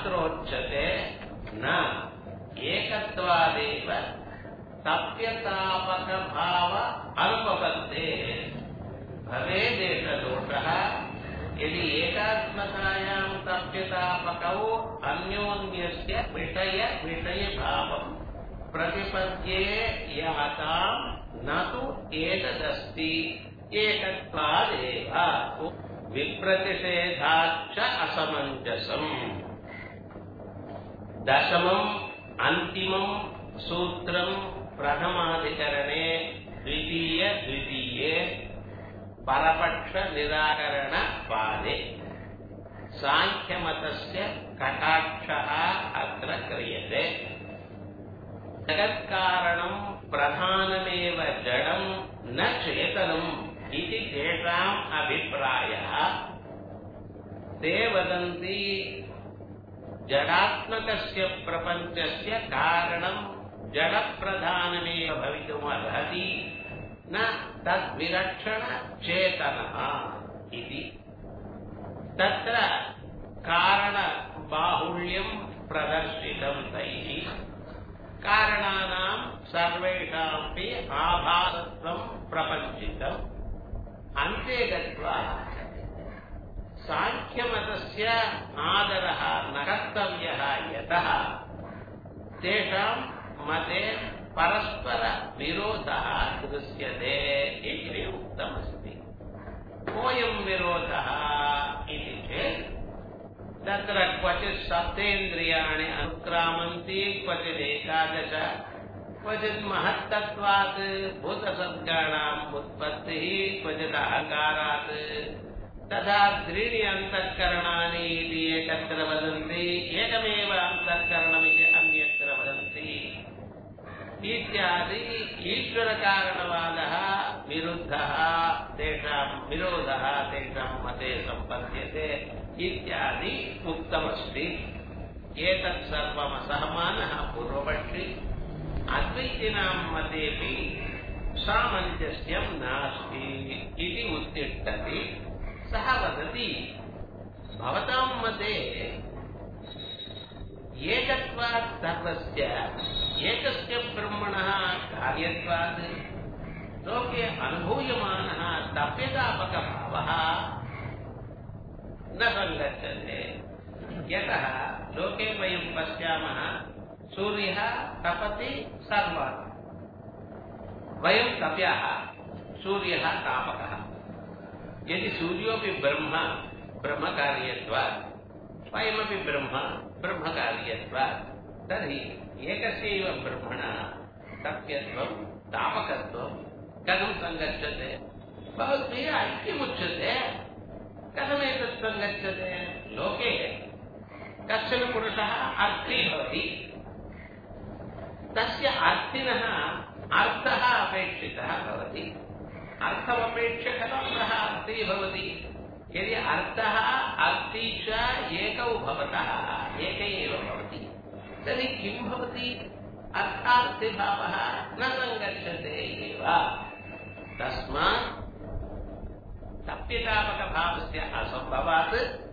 अत्रोच्यते न एकत्वादेव तप्यतापकभाव अनुपपत्ते भवेदेशदोषः यदि एकात्मतायां तप्यतापकौ अन्योन्यस्य विषय विषयभावम् प्रतिपद्ये याताम् न तु एतदस्ति एकत्वादेव विप्रतिषेधाच्च असमञ्जसम् दशमम् अन्तिमम् सूत्रम् प्रथमाधिकरणे द्वितीय द्वितीये परपक्षनिराकरणपादे साङ्ख्यमतस्य कटाक्षः अत्र क्रियते जगत्कारणम् प्रधानमेव जडम् न चेतनम् इति तेषाम् अभिप्रायः ते वदन्ति जडात्मकस्य प्रपञ्चस्य कारणम् जडप्रधानमेव भवितुमर्हति न तद्विलक्षणचेतनः इति तत्र कारणबाहुल्यम् प्रदर्शितम् तैः कारणानाम् सर्वेषामपि आभासत्वम् प्रपञ्चितम् अन्ते गत्वा साङ्ख्यमतस्य आदरः न कर्तव्यः यतः तेषाम् मते परस्परविरोधः दृश्यते इति उक्तमस्ति कोऽयम् विरोधः इति चेत् तत्र क्वचित् सप्तेन्द्रियाणि अनुक्रामन्ति क्वचिदेकादश क्वचित् महत्तत्वात् भूतसर्गाणाम् उत्पत्तिः क्वचित् अहङ्कारात् तथा त्रीणि अन्तःकरणानि इति एकत्र वदन्ति एकमेव अन्तःकरणमिति अन्यत्र वदन्ति इत्यादि ईश्वरकारणवादः विरुद्धः तेषाम् विरोधः तेषाम् मते सम्पद्यते इत्यादि उक्तमस्ति एतत् सर्वमसहमानः पूर्वपक्षी अद्वैतिनाम् मतेऽपि सामञ्जस्यम् नास्ति इति उत्तिष्ठति सः वदति भवताम् मते एकत्वात् सर्वस्य एकस्य ब्रह्मणः कार्यत्वात् लोके अनुभूयमानः तप्यतापकभावः न सङ्गच्छते यतः लोके वयं पश्यामः सूर्यः तपति सर्वात् वयं तप्याः सूर्यः तापकः यदि सूर्योऽपि ब्रह्म ब्रह्मकार्यत्वात् वयमपि ब्रह्म ब्रह्मकार्यत्वात् तर्हि एकस्यैव ब्रह्मणः तप्यत्वं तापकत्वं कथं सङ्गच्छते भवद्भिः ऐक्यमुच्यते कथमेतत् सङ्गच्छते लोके कश्चन पुरुषः अर्थी भवति तस्य अर्थिनः अर्थः अपेक्षितः भवति अर्थमपेक्ष्य कथं सः अर्थी भवति यदि अर्थः अर्थी च एकौ भवतः एक एव भवति तर्हि किं भवति अर्थार्थिभावः न सङ्गच्छते एव तस्मात् तप्यतापकभावस्य असम्भवात्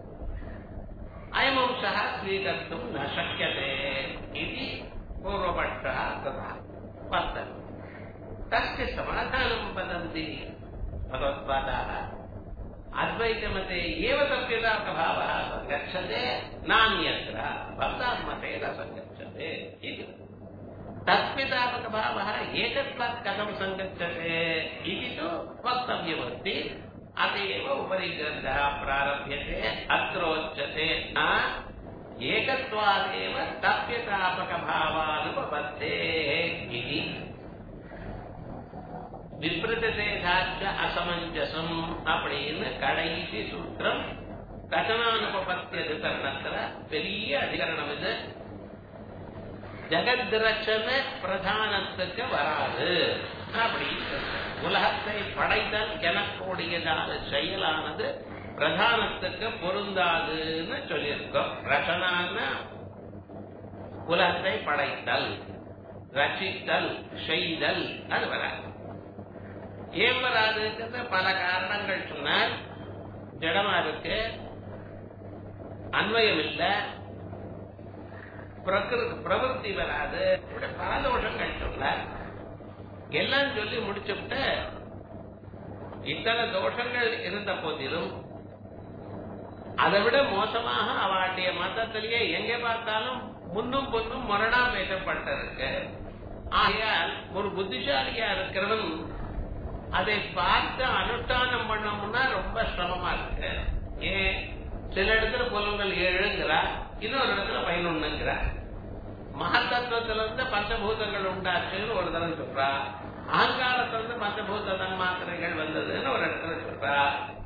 अयमंशः स्वीकर्तुं न शक्यते इति पूर्वपक्षः तथा वर्तते तस्य समाधानं वदन्ति भगवत्पादाः अद्वैतमते एव तप्यतापभावः सङ्गच्छते नान्यत्र भवतां मते न सङ्गच्छते इति तत्पितापकभावः एकत्वात् कथं सङ्गच्छते इति तु वक्तव्यमस्ति अत एव उपरि ग्रन्थः प्रारभ्यते अत्रोच्यते न एकत्वादेव तप्यतापकभावानुपपत्तेः इति விப்ரதேகாச்ச அசமஞ்சசம் அப்படின்னு கடைசி சூத்திரம் கதனானுபபத்தி அதிகரணத்துல பெரிய அதிகரணம் இது ஜெகத்ரட்சண பிரதானத்துக்கு வராது அப்படின்னு உலகத்தை படைத்தல் எனக்கூடியதான செயலானது பிரதானத்துக்கு பொருந்தாதுன்னு சொல்லியிருக்கோம் ரச்சனான உலகத்தை படைத்தல் ரட்சித்தல் செய்தல் அது வராது ஏன் வராதுங்கிறது பல காரணங்கள் சொன்னார் ஜடமா இருக்கு அன்வயம் இல்ல பிரகிரு- பிரவருத்தி வராது இப்படி பல தோஷங்கள் சொன்னார் எல்லாம் சொல்லி முடிச்சுட்டு இத்தனை தோஷங்கள் இருந்த போதிலும் அதை விட மோசமாக அவளுடைய மதத்திலேயே எங்க பார்த்தாலும் முன்னும் பொன்னும் முரணா பேசப்பட்டிருக்கு ஆகையால் ஒரு புத்திசாலியா இருக்கிறவன் அதை பார்த்து அனுஷ்டானம் பண்ணோம்னா ரொம்ப சிரமமா இருக்கு ஏன் சில இடத்துல புலங்கள் ஏழுங்கிறா இன்னொரு இடத்துல பதினொன்னுங்கிறா மகத்தத்துவத்துல இருந்து பஞ்சபூதங்கள் உண்டாச்சுன்னு ஒரு தரம் சொல்றா அகங்காரத்திலிருந்து பஞ்சபூத தன்மாத்திரைகள் வந்ததுன்னு ஒரு இடத்துல சொல்றா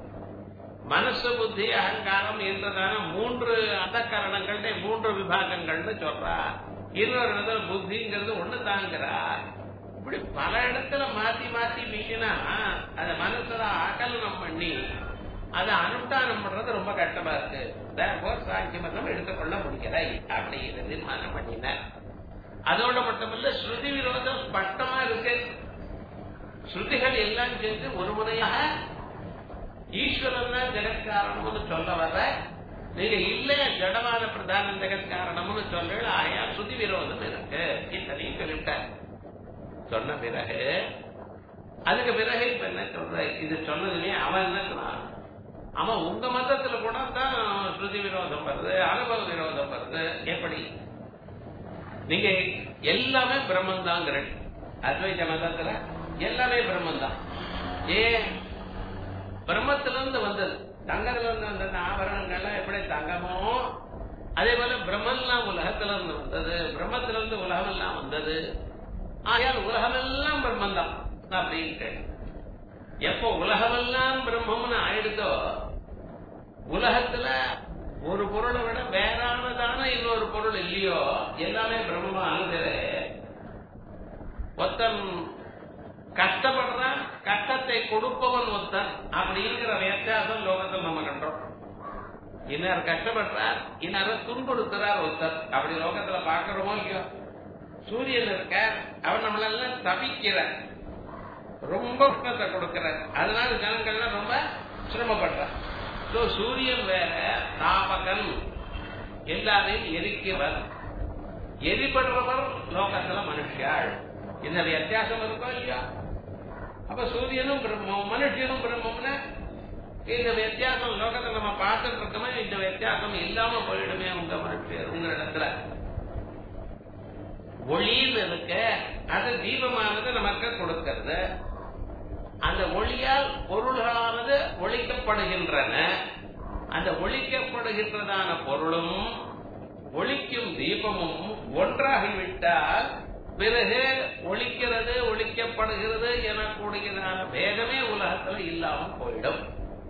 மனசு புத்தி அகங்காரம் என்றதான மூன்று அந்தக்கரணங்கள்ட மூன்று விபாகங்கள்னு சொல்றா இன்னொரு இடத்துல புத்திங்கிறது ஒண்ணு தாங்கிறா இப்படி பல இடத்துல மாத்தி மாத்தி மீட்டினா அத மனசுல ஆக்கலனம் பண்ணி அதை அனுஷ்டானம் பண்றது ரொம்ப கஷ்டமா இருக்கு Therefore, சாட்சி மதம் எடுத்துக்கொள்ள முடியலை அப்படின்னு தீர்மானம் பண்ணினார் அதோட மட்டுமல்ல ஸ்ருதி விரோதம் ஸ்பஷ்டமா இருக்கு ஸ்ருதிகள் எல்லாம் சேர்ந்து ஒரு முறையாக ஈஸ்வரன் தான் ஜெகத்காரணம்னு சொல்ல வர நீங்க இல்ல ஜடமான பிரதான ஜெகத்காரணம்னு சொல்றீங்க ஆயா ஸ்ருதி விரோதம் இருக்கு இத்தனையும் சொல்லிவிட்டார் சொன்ன பிறகு அதுக்கு பிறகு இப்ப என்ன சொல்ற இது சொன்னதுமே அவன் என்ன சொன்னான் அவன் உங்க மதத்துல கூட தான் ஸ்ருதி விரோதம் வருது அனுபவ விரோதம் வருது எப்படி நீங்க எல்லாமே பிரம்மன் தாங்கிற அத்வைத மதத்துல எல்லாமே பிரம்மன் தான் ஏன் பிரம்மத்திலிருந்து வந்தது தங்கத்துல இருந்து வந்த ஆபரணங்கள்லாம் எப்படி தங்கமோ அதே போல பிரம்மன்லாம் உலகத்துல இருந்து வந்தது பிரம்மத்துல இருந்து உலகம் எல்லாம் வந்தது ஆகையால் உலகமெல்லாம் பிரம்மன் தான் அப்படின்ட்டு எப்போ உலகமெல்லாம் பிரம்மம்னு ஆயிடுதோ உலகத்துல ஒரு பொருளை விட வேறானதான இன்னொரு பொருள் இல்லையோ எல்லாமே பிரம்மமா ஆகுது ஒத்தன் கஷ்டப்படுறான் கஷ்டத்தை கொடுப்பவன் ஒருத்தன் அப்படிங்கிற வித்தியாசம் லோகத்தில் நம்ம கண்டோம் இன்னார் கஷ்டப்படுறார் இன்னார துன்புறுத்துறார் ஒருத்தர் அப்படி லோகத்துல பாக்குறோமோ இல்லையோ சூரியன் இருக்க அவன் நம்மளெல்லாம் தவிக்கிறார் ரொம்ப உஷ்ணத்தை கொடுக்கிறார் அதனால ஜனங்கள்லாம் ரொம்ப சிரமப்படுறார் So, சூரியன் வேற தாபகன் எல்லாரையும் எரிக்கிறவர் எரிபடுறவர் லோகத்துல மனுஷியாள் இந்த வித்தியாசம் இருக்கோ இல்லையா அப்ப சூரியனும் பிரம்மம் மனுஷனும் பிரம்மம்னா இந்த வித்தியாசம் லோகத்தை நம்ம பார்த்துட்டு இருக்கோமே இந்த வித்தியாசம் இல்லாம போயிடுமே உங்க மனுஷர் உங்க இடத்துல ஒளின்னு இருக்க அது தீபமானது நமக்கு கொடுக்கிறது அந்த ஒளியால் பொருள்களானது ஒழிக்கப்படுகின்றன அந்த ஒழிக்கப்படுகின்றதான பொருளும் ஒளிக்கும் தீபமும் ஒன்றாகிவிட்டால் பிறகு ஒழிக்கிறது ஒழிக்கப்படுகிறது எனக்கூடியதான பேதமே உலகத்துல இல்லாம போயிடும்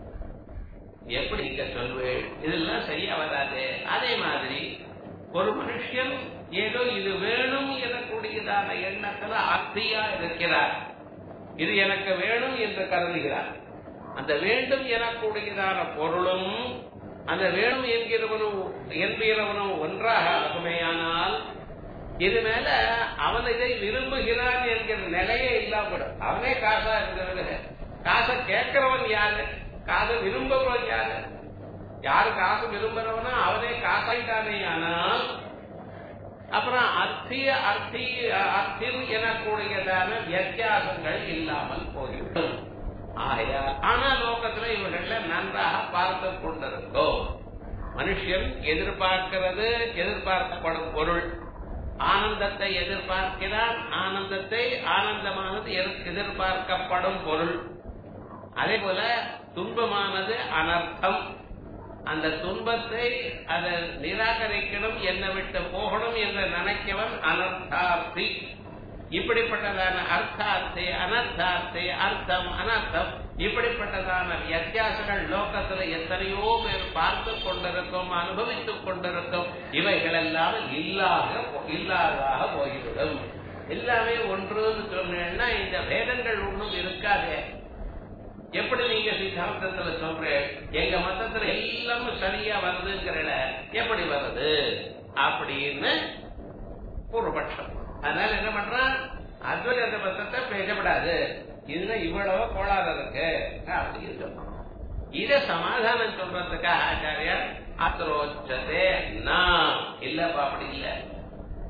எப்படி நீங்க சொல்வேன் இதெல்லாம் சரியா வராது அதே மாதிரி ஒரு மனுஷன் ஏதோ இது வேணும் எனக்கூடியதான எண்ணத்துல ஆர்த்தியா இருக்கிறார் இது எனக்கு வேணும் என்று கருதுகிறார் அந்த வேண்டும் எனக்கூடியதான பொருளும் அந்த வேணும் என்கிறவனும் என்பிறவனும் ஒன்றாக ஆகுமேயானால் இது மேல அவன் இதை விரும்புகிறான் என்கிற நிலையே இல்லாமடும் அவனே காசா இருக்கிறது காசை கேட்கிறவன் யாரு காசை விரும்புறவன் யாரு யாரு காசு விரும்புறவனா அவனே காசாயிட்டானே ஆனால் அப்புறம் அர்த்திய அர்த்தி அர்த்தம் எனக்கூடியதான வித்தியாசங்கள் இல்லாமல் போய்விடும் ஆகையால் ஆனா லோகத்துல இவர்கள நன்றாக பார்த்து கொண்டிருக்கோம் மனுஷன் எதிர்பார்க்கிறது எதிர்பார்க்கப்படும் பொருள் ஆனந்தத்தை எதிர்பார்க்கிறான் ஆனந்தத்தை ஆனந்தமானது எதிர்பார்க்கப்படும் பொருள் அதே போல துன்பமானது அனர்த்தம் அந்த துன்பத்தை அதை நிராகரிக்கணும் என்னை விட்டு போகணும் என்று நினைக்கவன் அனர்த்தார்த்தி இப்படிப்பட்டதான அர்த்தார்த்தி அனர்த்தார்த்தி அர்த்தம் அனர்த்தம் இப்படிப்பட்டதான வித்தியாசங்கள் லோகத்துல எத்தனையோ பேர் பார்த்து கொண்டிருக்கும் அனுபவித்துக் கொண்டிருக்கும் இவைகள் எல்லாம் இல்லாத இல்லாததாக போய்விடும் எல்லாமே ஒன்றுன்னு சொன்னேன்னா இந்த வேதங்கள் ஒன்றும் இருக்காதே எப்படி நீங்க சித்தாந்தத்துல சொல்றேன் எங்க மதத்துல எல்லாமே சரியா வருதுங்கிற எப்படி வருது அப்படின்னு பூர்வபட்சம் அதனால என்ன பண்றான் அத்வைத மதத்தை பேசப்படாது இதுல இவ்வளவு கோளாறு இருக்கு அப்படின்னு சொல்றோம் இத சமாதானம் சொல்றதுக்காக ஆச்சாரியர் அத்ரோச்சதே நான் இல்லப்பா அப்படி இல்ல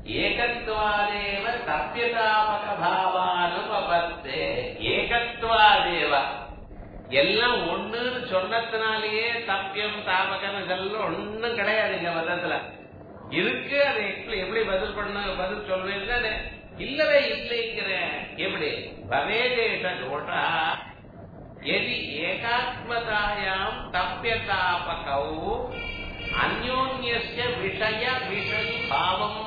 ஏகத்வாதேவ தப்பியதாபக பாவானுபவத்தே ஏகத்வாதேவ எல்லாம் ஒண்ணுன்னு சொன்னதுனாலேயே தப்பியம் தாபகம் இதெல்லாம் ஒண்ணும் கிடையாது இங்க மதத்துல இருக்கு அதை எப்படி எப்படி பதில் பண்ண பதில் சொல்றேன்னு இல்லவே இல்லைங்கிற எப்படி பவேதேஷ தோஷா எதி ஏகாத்மதாயாம் தப்பியதாபகௌ அந்யோன்யஸ்ய விஷய விஷய பாவம்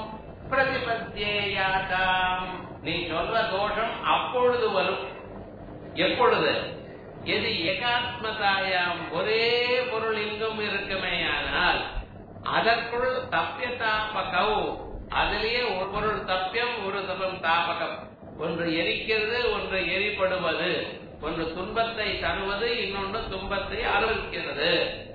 பிரதிபத்தியேயாதாம் நீ சொல்ற தோஷம் அப்பொழுது வரும் எப்பொழுது எது ஏகாத்மதாயாம் ஒரே பொருள் இங்கும் இருக்குமேயானால் அதற்குள் தப்பிய தாபகவு அதிலேயே ஒரு பொருள் தப்பியம் ஒரு தபம் தாபகம் ஒன்று எரிக்கிறது ஒன்று எரிப்படுவது ஒன்று துன்பத்தை தருவது இன்னொன்று துன்பத்தை அனுபவிக்கிறது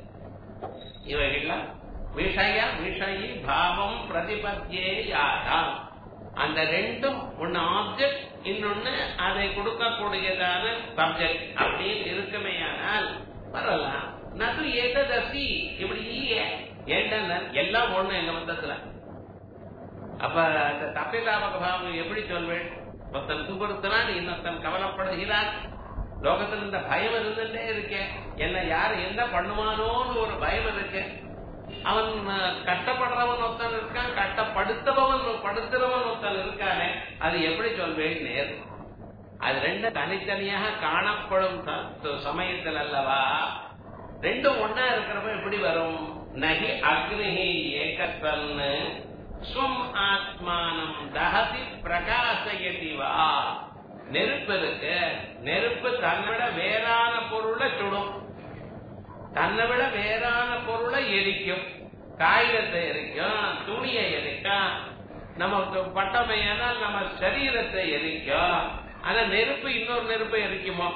இவைகள்லாம் விஷய விஷயி பாவம் பிரதிபத்தியே யாராம் அந்த ரெண்டும் ஒன்னு ஆப்ஜெக்ட் இன்னொன்னு அதை கொடுக்கக்கூடியதான சப்ஜெக்ட் அப்படின்னு இருக்குமேயானால் வரலாம் நது ஏததசி இப்படி இல்லையே ஏண்டா எல்லாம் ஒண்ணு எங்க மொத்தத்துல அப்ப அந்த தப்பிதாபக பாவம் எப்படி சொல்வேன் ஒருத்தன் துன்புறுத்தினான் இன்னொருத்தன் கவலைப்படுகிறான் லோகத்துல இந்த பயம் இருந்துட்டே இருக்கேன் என்ன யாரு என்ன பண்ணுவானோன்னு ஒரு பயம் இருக்கு அவன் கஷ்டப்படுறவன் ஒருத்தன் இருக்கான் கஷ்டப்படுத்தவன் படுத்துறவன் ஒருத்தன் இருக்கானே அது எப்படி சொல்வேன் நேர் அது ரெண்டு தனித்தனியாக காணப்படும் சமயத்தில் அல்லவா ரெண்டும் ஒன்னா இருக்கிறப்ப எப்படி வரும் நகி அக்னிஹி ஏகத்தன்னு ஸ்வம் ஆத்மானம் தகதி பிரகாசயதி வா நெருப்பு இருக்கு நெருப்பு தன்னை விட வேறான பொருளை சுடும் தன்னை விட வேறான பொருளை எரிக்கும் காகிதத்தை எரிக்கும் துணியை எரிக்கும் நம்ம பட்டமையானால் நம்ம சரீரத்தை எரிக்கும் ஆனா நெருப்பு இன்னொரு நெருப்பை எரிக்குமோ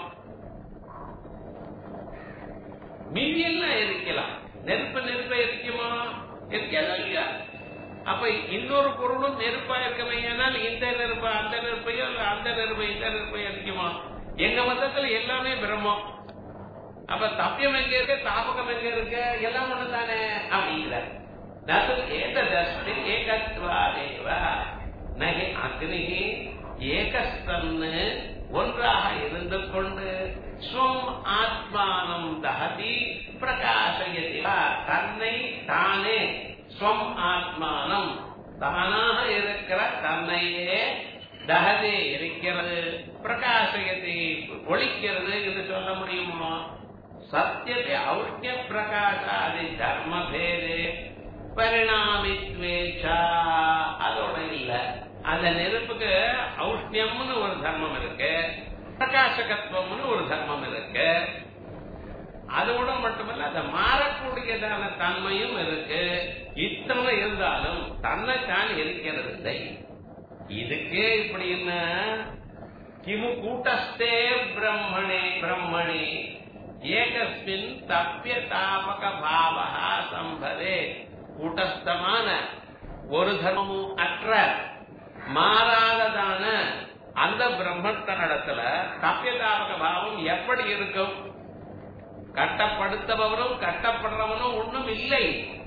மீதியெல்லாம் எரிக்கலாம் நெருப்பு நெருப்பை எரிக்குமா எரிக்காதா இல்லையா அப்ப இன்னொரு பொருளும் நெருப்பா இருக்கமையானால் இந்த நெருப்பு அந்த நெருப்பையோ அந்த நெருப்பை இந்த நெருப்பை எரிக்குமா எங்க மதத்துல எல்லாமே பிரம்மம் அப்ப தப்பியம் எங்க இருக்கு தாபகம் எங்க இருக்கு எல்லாம் ஒண்ணு தானே அப்படிங்கிற ஏதஸ்தி ஏகத்வாதேவ நகை அக்னிகி ஏகஸ்தன்னு ஒன்றாக இருந்து கொண்டு ஸ்வம் ஆத்மானம் தகதி பிரகாசயதி தன்னை தானே ஸ்வம் ஆத்மானம் தானாக இருக்கிற தன்னையே தகதே இருக்கிறது பிரகாசயத்தை ஒழிக்கிறது என்று சொல்ல முடியுமா சத்தியத்தை ஔஷ்ணிய பிரகாசாதி தர்ம பேதே பரிணாமித்வேச்சா அதோட இல்ல அந்த நெருப்புக்கு ஔஷ்ணியம்னு ஒரு தர்மம் இருக்கு பிரகாசகத்துவம்னு ஒரு தர்மம் இருக்கு அதோட மட்டுமல்ல அதை மாறக்கூடியதான தன்மையும் இருக்கு இத்தனை இருந்தாலும் தன்னை தான் இருக்கிறது இல்லை இதுக்கே இப்படின்னு கிமு கூட்டஸ்தே பிரம்மணே பிரம்மணே ஏகஸ்மின் தப்பிய தாபக பாவா சம்பதே கூட்டஸ்தமான ஒரு தர்மமும் அற்ற மாறாததான அந்த பிரம்மத்தனிடத்துல தப்பியதாபக பாவம் எப்படி இருக்கும் கட்டப்படுத்தவரும் கட்டப்படுறவனும் ஒண்ணும் இல்லை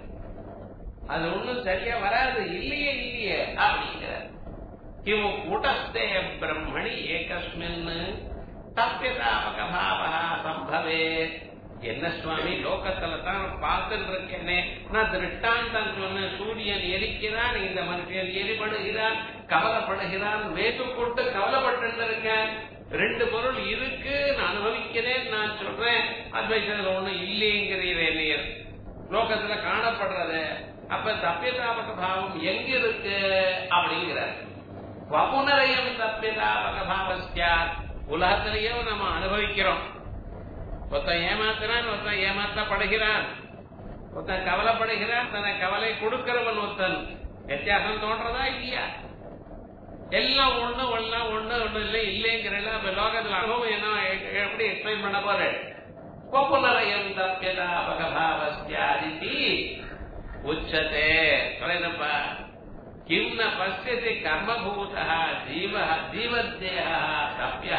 அது ஒண்ணும் சரியா வராது இல்லையே இல்லையே அப்படிங்கிற கிமு கூட்டஸ்தே பிரம்மணி ஏகஸ்மின் தப்பியதாபக பாவா சம்பவே என்ன சுவாமி லோகத்துல தான் பார்த்துட்டு இருக்கேனே நான் திருஷ்டாந்தம் சொன்ன சூரியன் எரிக்கிறான் இந்த மனுஷன் எரிபடுகிறான் கவலைப்படுகிறான் வேட்டு போட்டு கவலைப்பட்டு இருக்கேன் ரெண்டு பொருள் இருக்கு நான் அனுபவிக்கிறேன் நான் சொல்றேன் அத்வைத்தத்தில் ஒண்ணு இல்லைங்கிறீரே நீர் லோகத்துல காணப்படுறது அப்ப தப்பியதாபக பாவம் எங்க இருக்கு அப்படிங்கிறார் வபுனரையும் தப்பியதாபக பாவஸ்யா உலகத்திலேயும் நம்ம அனுபவிக்கிறோம் ஒருத்தன் ஏமாத்துறான் ஒருத்தன் ஏமாற்றப்படுகிறான் ஒருத்தன் கவலைப்படுகிறான் தன்னை கவலை கொடுக்கிறவன் ஒருத்தன் வித்தியாசம் தோன்றதா இல்லையா எல்லாம் ஒண்ணு ஒண்ணா ஒண்ணு ஒண்ணு இல்லை இல்லைங்கிறல அப்ப லோகத்துல அனுபவம் என்ன எப்படி எக்ஸ்பிளைன் பண்ண போறேன் கோபுலரயம் தப்பியதா பகபாவஸ்யாதிதி உச்சதே சொல்லுப்பா கிம் ந பசியதி கர்மபூதா ஜீவ ஜீவத்தேக தப்பியா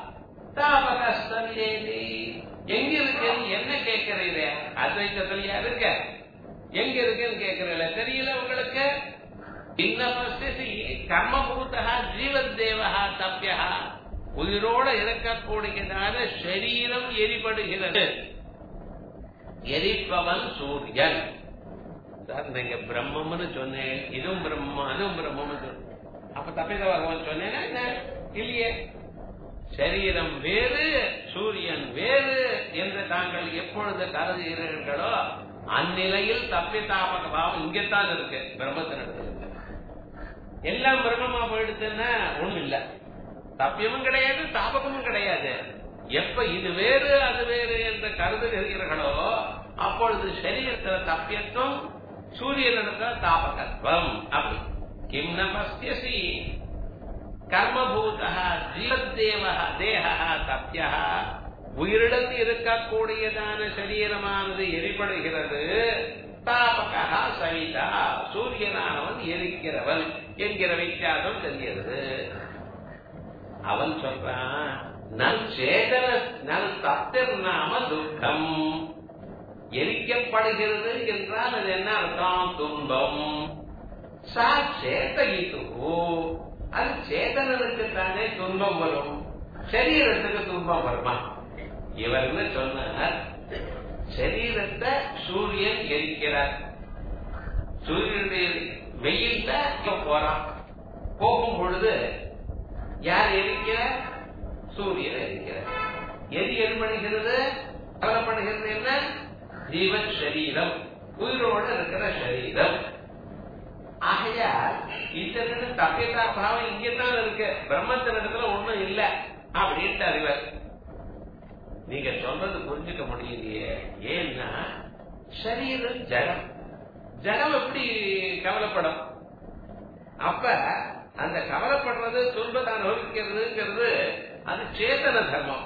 தாபகஸ்தேதி எங்க இருக்கு என்ன கேட்கிறீங்க அத்வைத்தத்துல யார் இருக்க எங்க இருக்குன்னு கேட்கிறீங்கள தெரியல உங்களுக்கு இன்னபஸ்தி கர்மபூதா ஜீவத்தேவா தப்பியா உயிரோட இருக்கக்கூடியதான சரீரம் எரிபடுகிறது எரிப்பவன் சூரியன் சார் நீங்க பிரம்மம்னு சொன்னேன் இதுவும் பிரம்மம் அதுவும் பிரம்மம்னு சொன்னேன் அப்ப தப்பித பகவான் சொன்னேன்னா என்ன இல்லையே சரீரம் வேறு சூரியன் வேறு என்று தாங்கள் எப்பொழுது கருதுகிறீர்களோ அந்நிலையில் தப்பித்தாமக பாவம் இங்கத்தான் இருக்கு பிரம்மத்தினிடத்தில் எல்லாம் பிரம்மமா போயிடுச்சுன்னா ஒண்ணும் இல்ல தப்பியமும் கிடையாது தாபகமும் கிடையாது எப்ப இது வேறு அது வேறு என்று கருதுகிறீர்களோ அப்பொழுது சரீரத்துல தப்பியத்துவம் சூரியனிடத்துல தாபகத்துவம் அப்படி கிம் ந பசியசி கர்மபூதா ஜீவத்தேவ தேக தப்பியா உயிரிழந்து இருக்கக்கூடியதான சரீரமானது எரிபடுகிறது தாபகா சவிதா சூரியனானவன் எரிக்கிறவன் என்கிற வித்தியாசம் தெரிகிறது அவன் சொல்றான் நல் சேதன நல் தத்திர் நாம துக்கம் எரிக்கப்படுகிறது என்றால் அது என்ன அர்த்தம் துன்பம் சா சேதகித்து அது சேதனனுக்கு தானே துன்பம் வரும் சரீரத்துக்கு துன்பம் வருமா இவர் என்ன சொன்னார் சரீரத்தை சூரியன் எரிக்கிறார் சூரியனுடைய வெயில்ல போறான் போகும் பொழுது யார் எரிக்கிறார் சூரியன் எரிக்கிறார் எரி ஏற்படுகிறது கவலைப்படுகிறது என்ன ஜீவன் சரீரம் உயிரோடு இருக்கிற சரீரம் ஆகையால் ஈஸ்வரனுக்கு தப்பியதா பாவம் இங்கதான் இருக்கு பிரம்மத்தினிடத்துல ஒண்ணும் இல்ல அப்படின்ட்டு அறிவர் நீங்க சொல்றது புரிஞ்சுக்க முடியலையே ஏன்னா சரீரம் ஜடம் ஜடம் எப்படி கவலைப்படும் அப்ப அந்த கவலைப்படுறது துன்பத்தை அனுபவிக்கிறதுங்கிறது அது சேதன தர்மம்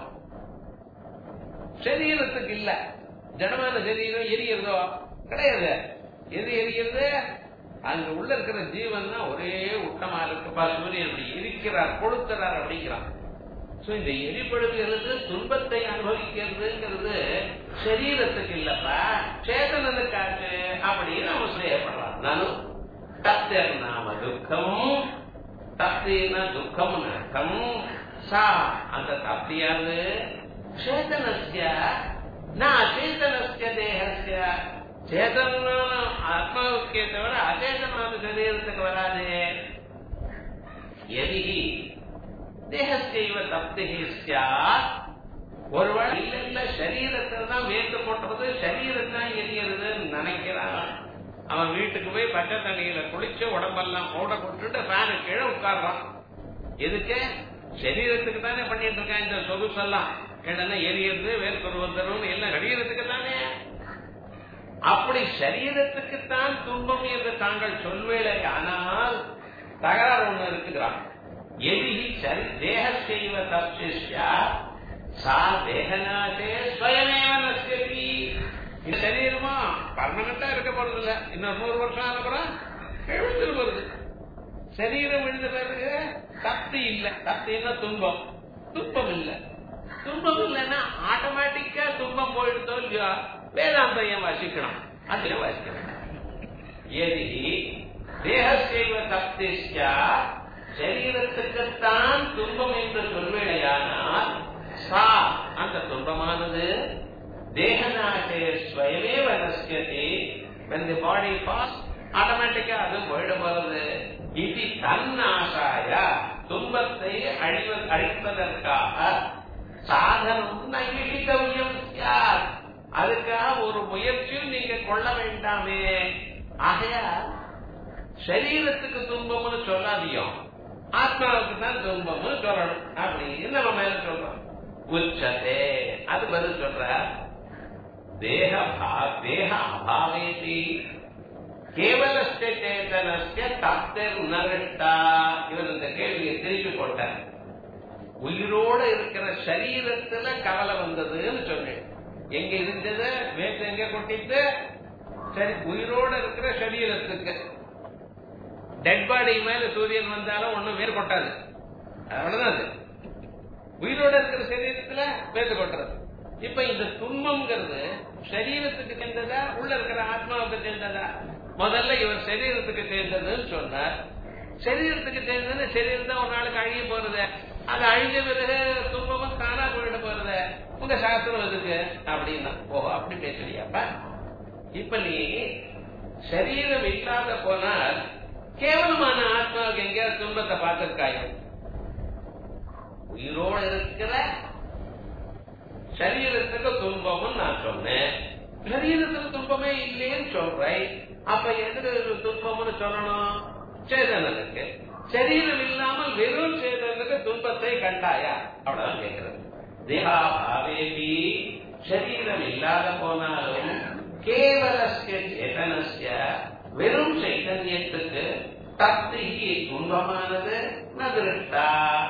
சரீரத்துக்கு இல்ல ஜடமான சரீரம் எரியறதோ கிடையாது எது எரியறது அங்க உள்ள இருக்கிற ஜீவன் தான் ஒரே உட்டமா இருக்குப்பா சூரியன் அப்படி இருக்கிறார் கொளுத்துறார் அப்படிங்கிறான் சோ இந்த எரிபடுகிறது துன்பத்தை அனுபவிக்கிறதுங்கிறது சரீரத்துக்கு இல்லப்பா சேதனனுக்காச்சு அப்படின்னு அவன் செய்யப்படுறான் நானும் தத்தர் நாம துக்கமும் தத்தின துக்கம் அர்த்தம் சா அந்த தப்தியாது சேதனஸ்ய நான் சேதனஸ்ய தேகஸ்ய சேதனான ஆத்மாவுக்கே தவிர அச்சேதனான சரீரத்துக்கு வராதே எதி தேகஸ்யைவ தப்திகி சாத் ஒருவேளை இல்ல இல்ல சரீரத்தில் தான் வேர்த்து போட்டுறது சரீரத்தான் எரியறதுன்னு நினைக்கிறான் அவன் வீட்டுக்கு போய் பச்சை தண்ணியில குளிச்சு உடம்பெல்லாம் போட கொட்டுட்டு ஃபேனு கீழே உட்கார்றான் எதுக்கு சரீரத்துக்கு தானே பண்ணிட்டு இருக்கான் இந்த சொகுசெல்லாம் என்னன்னா எரியறது வேர்க்கொரு வந்துடும் எல்லாம் சரீரத்துக்கு தானே அப்படி சரீரத்துக்குத்தான் துன்பம் என்று தாங்கள் சொல்வேளை ஆனால் தகராறு ஒண்ணு இருக்குகிறான் எதிரி சரி தேக செய்வ தப்சிஷ்யா சா தேகநாசே ஸ்வயமேவ நஸ்யதி இந்த சரீரமா பர்மனண்டா இருக்க போறது இல்ல இன்னொரு நூறு வருஷம் ஆனப்புறம் எழுந்துரு வருது சரீரம் எழுந்த பிறகு தப்தி இல்ல தப்தின்னா துன்பம் துன்பம் இல்ல துன்பம் இல்லைன்னா ஆட்டோமேட்டிக்கா துன்பம் போயிடுதோ இல்லையோ வேதாந்தம் ஏன் வாசிக்கணும் அதுல வாசிக்கணும் எதி தேகசைவ தப்திஷ்யா சரீரத்துக்குத்தான் துன்பம் என்று சொல்வேடையானால் சா அந்த துன்பமானது தேகநாசே ஸ்வயமே வனஸ்யதி when the body falls ஆட்டோமேட்டிக்கா அது போயிட போறது இது தன்னாசாய துன்பத்தை அழிவ அழிப்பதற்காக சாதனம் நைவிஷிதவியம் யார் அதுக்காக ஒரு முயற்சியும் நீங்க கொள்ள வேண்டாமே ஆகையால் சரீரத்துக்கு துன்பம்னு சொல்லாதியும் ஆத்மாவுக்கு தான் துன்பம்னு சொல்லணும் அப்படின்னு நம்ம மேல சொல்றோம் உச்சதே அது பதில் சொல்ற தேக தேக அபாவேதி கேவலஸ்ய சேதனஸ்ய தப்தர் நருட்டா இவர் இந்த கேள்வியை திருப்பி போட்டார் உயிரோட இருக்கிற சரீரத்துல கவலை வந்ததுன்னு சொன்னேன் எங்க இருந்தது வேத்து எங்க கொட்டிட்டு சரி உயிரோட இருக்கிற சரீரத்துக்கு டெட் பாடி மேல சூரியன் வந்தாலும் ஒண்ணும் வேறு கொட்டாது அவ்வளவுதான் அது உயிரோட இருக்கிற சரீரத்துல வேத்து கொட்டுறது இப்ப இந்த துன்பம்ங்கிறது சரீரத்துக்கு சேர்ந்ததா உள்ள இருக்கிற ஆத்மாவுக்கு சேர்ந்ததா முதல்ல இவர் சரீரத்துக்கு சேர்ந்ததுன்னு சொன்னார் சரீரத்துக்கு சேர்ந்ததுன்னு சரீரம் தான் ஒரு நாளுக்கு அழுகி போறது அது அழிஞ்ச பிறகு துன்பமும் தானா போயிட போறது உங்க சாஸ்திரம் எதுக்கு அப்படின்னா ஓ அப்படி பேசுறியாப்பா இப்ப நீ சரீரம் இல்லாத போனால் கேவலமான ஆத்மாவுக்கு எங்கேயாவது துன்பத்தை பார்த்திருக்காயோ உயிரோடு இருக்கிற சரீரத்துக்கு துன்பம்னு நான் சொன்னேன் சரீரத்துக்கு துன்பமே இல்லைன்னு சொல்றேன் அப்ப எதுக்கு துன்பம்னு சொல்லணும் சேதனனுக்கு சரீரம் இல்லாமல் வெறும் சேதனுக்கு துன்பத்தை கண்டாயா அவ்வளவுதான் கேட்கிறது தேகாபாவேபி சரீரம் இல்லாத போனாலும் கேவலஸ்ய சேதனஸ்ய வெறும் சைத்தன்யத்துக்கு தத்தி துன்பமானது நதிருஷ்டா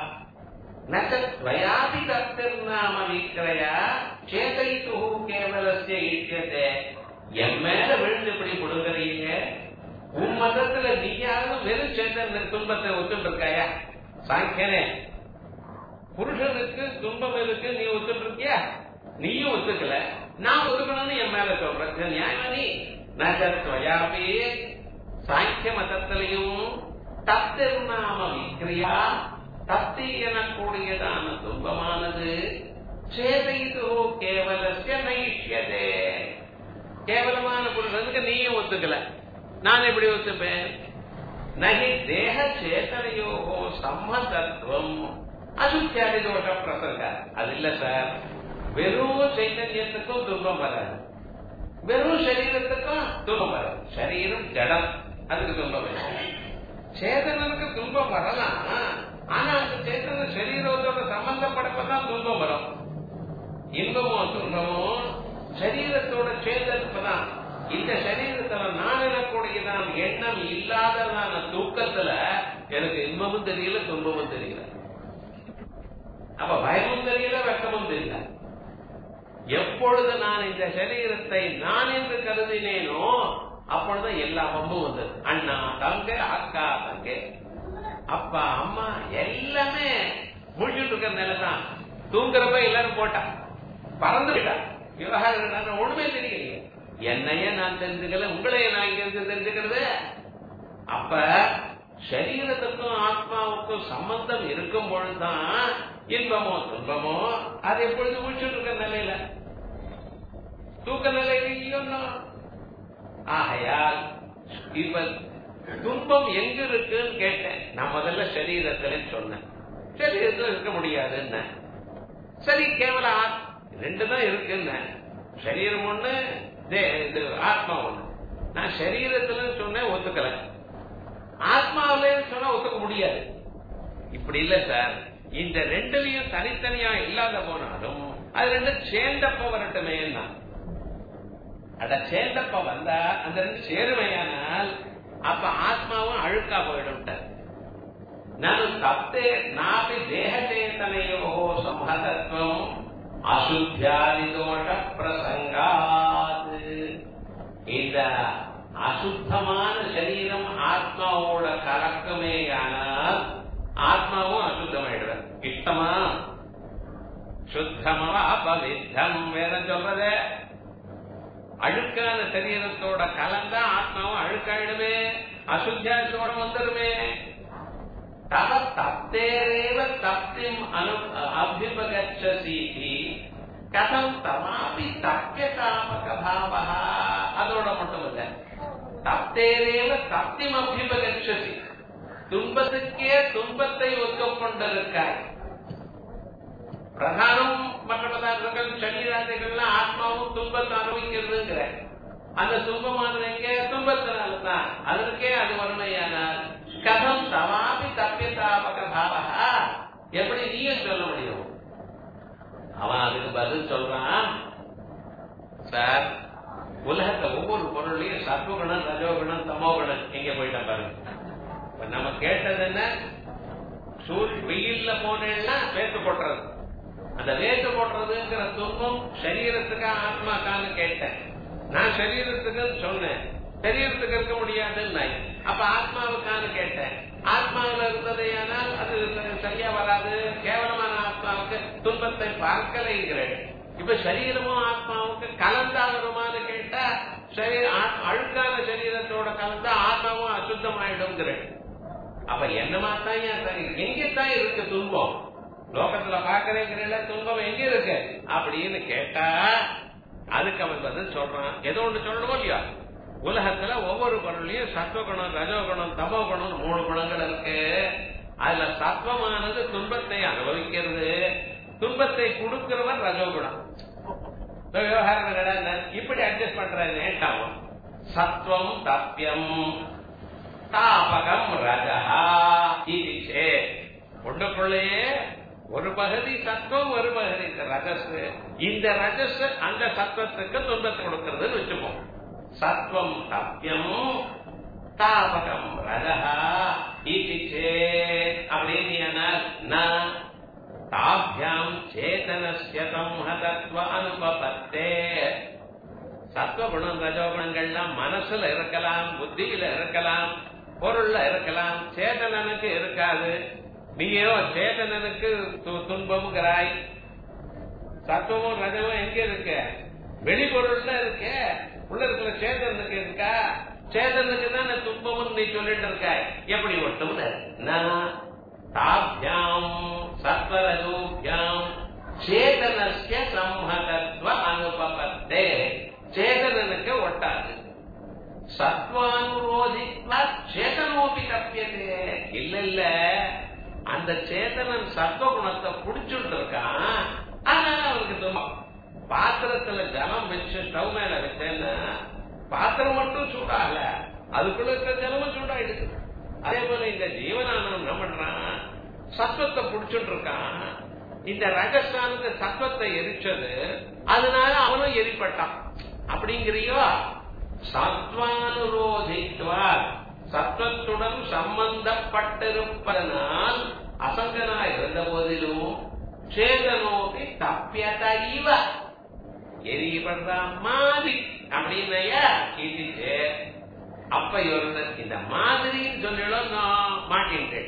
நயாபி தத்திர்நாம விக்கிரயா சேதைத்து கேவலஸ்ய இஷ்யத்தை என் மேல விழுந்து இப்படி கொடுக்குறீங்க உன் மதத்துல நீயாவது வெறும் சேத்தன் துன்பத்தை ஒத்துட்டு இருக்காயா சாங்கியனே புருஷனுக்கு துன்பம் இருக்கு நீ ஒத்துட்டு இருக்கியா நீயும் ஒத்துக்கல நான் ஒத்துக்கணும்னு என் மேல சொல்றேன் நியாயமா நீ நகத்வயாபி சாங்கிய மதத்திலையும் தத்திர்நாம விக்கிரியா தத்தி எனக்கூடியதான துன்பமானது சேதைது கேவலஸ்ய நைஷ்யதே கேவலமான புருஷனுக்கு நீயும் ஒத்துக்கல நான் எப்படி ஒத்துப்பேன் நகி தேக சேதனையோகோ சம்மதத்துவம் அசுத்தியாதி தோஷ பிரசங்க அது இல்ல சார் வெறும் சைத்தன்யத்துக்கும் துன்பம் வராது வெறும் சரீரத்துக்கும் துன்பம் வராது சரீரம் ஜடம் அதுக்கு துன்பம் இல்லை சேதனனுக்கு துன்பம் வரலாம் ஆனா அந்த சேத்தன சரீரத்தோட சம்பந்தப்படப்பதான் துன்பம் வரும் இன்பமோ துன்பமோ சரீரத்தோட சேதனப்பதான் இந்த சரீரத்துல நான் எனக்கூடியதான் எண்ணம் இல்லாததான தூக்கத்துல எனக்கு இன்பமும் தெரியல துன்பமும் தெரியல அப்ப பயமும் தெரியல வெக்கமும் தெரியல எப்பொழுது நான் இந்த சரீரத்தை நான் என்று கருதினேனோ அப்பொழுது எல்லா பம்பும் வந்தது அண்ணா தங்க அக்கா தங்க அப்பா அம்மா எல்லாமே முடிச்சுட்டு இருக்கிற நிலை தான் தூங்குறப்ப எல்லாரும் போட்டா பறந்துட்டா விவகாரம் ஒண்ணுமே தெரியலையே என்னையே நான் தெரிஞ்சுக்கல உங்களையே நான் இங்க இருந்து தெரிஞ்சுக்கிறது அப்ப சரீரத்துக்கும் ஆத்மாவுக்கும் சம்பந்தம் இருக்கும் பொழுதுதான் இன்பமோ துன்பமோ அது எப்பொழுது முடிச்சுட்டு இருக்க நிலையில தூக்க நிலையில இல்லையோன்னா ஆகையால் இப்ப துன்பம் எங்க இருக்குன்னு கேட்டேன் நான் முதல்ல சரீரத்துல சொன்னேன் சரீரத்துல இருக்க முடியாதுன்னு சரி கேவல ரெண்டு தான் இருக்குன்னு சரீரம் ஒண்ணு இது ஆத்மா ஒண்ணு நான் சரீரத்துல சொன்னேன் ஒத்துக்கல ஆத்மாவில சொன்னா ஒத்துக்க முடியாது இப்படி இல்ல சார் இந்த ரெண்டுலயும் தனித்தனியா இல்லாத போனாலும் அது ரெண்டும் சேர்ந்தப்ப வரட்டுமே அத சேர்ந்தப்ப வந்தா அந்த ரெண்டு சேருமையானால் அப்ப ஆத்மாவும் அழுக்கா போயிடும் நான் தத்தே நாபி தேகச்சேதனையோ சம்பதத்துவம் அசுத்தியாதி தோஷ பிரசங்காது இந்த அசுத்தமான சரீரம் ஆத்மாவோட கலக்கமே ஆனால் ஆத்மாவும் அசுத்தமாயிடுவேன் இஷ்டமா சுத்தமா அபவித்தம் வேதம் சொல்றதே அழுக்கான சரீரத்தோட கலந்தா ஆத்மாவும் அழுக்காயிடுமே அசுத்தியாசோட வந்துருமே தவ தத்தேரேவ தப்திம் அனு அபிபகச்சசீதி கதம் தமாபி தப்பிய காமக பாவா அதோட மட்டும் இல்ல தப்தேரேவ தப்திம் அபிபகச்சசி துன்பத்துக்கே துன்பத்தை ஒத்துக்கொண்டிருக்காய் பிரதானம் மற்ற பதார்த்தங்கள் சரீராதைகள்லாம் ஆத்மாவும் துன்பத்தை அனுபவிக்கிறதுங்கிற அந்த துன்பமானது எங்க துன்பத்தினால்தான் அதற்கே அது வறுமையானால் கதம் தமாபி தப்பியதாபக பாவகா எப்படி நீயும் சொல்ல முடியும் அவன் அதுக்கு பதில் சொல்றான் சார் உலகத்துல ஒவ்வொரு பொருளையும் சத்துவகுணம் ரஜோகுணம் தமோகுணம் எங்க போயிட்டா பாருங்க இப்ப நம்ம கேட்டது என்ன சூரிய வெயில்ல போனேன்னா வேத்து போட்டுறது அந்த வேத்து போடுறதுங்கிற துன்பம் சரீரத்துக்கா ஆத்மாக்கான்னு கேட்டேன் நான் சரீரத்துக்கு சொன்னேன் சரீரத்துக்கு இருக்க முடியாதுன்னு அப்ப ஆத்மாவுக்கான்னு கேட்டேன் ஆத்மாவில் இருந்ததையானால் அது சரியா வராது கேவலமான ஆத்மாவுக்கு துன்பத்தை பார்க்கலைங்கிறேன் இப்ப சரீரமும் ஆத்மாவுக்கு கலந்தாகணுமான்னு கேட்டா சரி அழுக்கான சரீரத்தோட கலந்தா ஆத்மாவும் அசுத்தமாயிடுங்கிறேன் அப்ப என்னமா தான் எங்கத்தான் இருக்கு துன்பம் லோகத்துல பாக்குறேங்கிற துன்பம் எங்க இருக்கு அப்படின்னு கேட்டா அதுக்கு அவன் பதில் சொல்றான் ஏதோ ஒண்ணு சொல்லணுமோ இல்லையா உலகத்துல ஒவ்வொரு பொருளையும் சத்துவகுணம் ரஜோகுணம் தமோகுணம் மூணு குணங்கள் இருக்கு அதுல சத்வமானது துன்பத்தை அனுபவிக்கிறது துன்பத்தை கொடுக்கிறவன் ரஜோகுணம் விவகாரம் இப்படி அட்ஜஸ்ட் பண்ற நேட்டாவும் சத்வம் தப்பியம் தாபகம் ரஜஹா இது ஒன்றுக்குள்ளேயே ஒரு பகுதி சத்துவம் ஒரு பகுதி ரஜஸ் இந்த ரஜஸ் அந்த சத்துவத்துக்கு துன்பத்தை கொடுக்கிறது வச்சுப்போம் சத்வம் தப்பியம் தாபகம் ரஜஹா இது அப்படின்னு தாபியாம் சேதனஸ்ய சம்ஹதத்வ அனுபவத்தே சத்துவகுணம் ரஜோகுணங்கள்லாம் மனசுல இருக்கலாம் புத்தியில இருக்கலாம் பொருள்ல இருக்கலாம் சேதனனுக்கு இருக்காது நீயோ சேதனனுக்கு துன்பம்ங்கிறாய் சத்துவமும் ரஜமும் எங்க இருக்க வெளிப்பொருள்ல இருக்க உள்ள இருக்கிற சேதனுக்கு இருக்கா சேதனுக்கு தான் துன்பமும் நீ சொல்லிட்டு இருக்க எப்படி ஒட்டும் தாபியாம் சத்வரஜோபியாம் சேதனஸ்ய சம்ஹதத்வ அனுபவத்தே சேதனனுக்கு ஒட்டாது சத்வானுரோதித்வா சேதனோபி தப்பியதே இல்ல இல்ல அந்த சேதனன் சத்வ குணத்தை புடிச்சுட்டு இருக்கான் அதனால அவனுக்கு துன்பம் பாத்திரத்துல ஜலம் வச்சு ஸ்டவ் மேல வச்சேன்னா பாத்திரம் மட்டும் சூடாகல அதுக்குள்ள இருக்கிற ஜலமும் சூடாயிடுது அதே போல இந்த ஜீவனானவன் என்ன பண்றான் சத்வத்தை புடிச்சுட்டு இருக்கான் இந்த ரகசானது சத்வத்தை எரிச்சது அதனால அவனும் எரிப்பட்டான் அப்படிங்கிறியோ சத்வானுரோதித்வா சத்வத்துடன் சம்பந்தப்பட்டிருப்பதனால் அசங்கனா இருந்த போதிலும் சேதனோபி தப்பியத இவ எரியப்படுற மாதிரி அப்படின்னையா இது அப்ப இவருடன் இந்த மாதிரின்னு சொல்லிடும் நான் மாட்டின்றேன்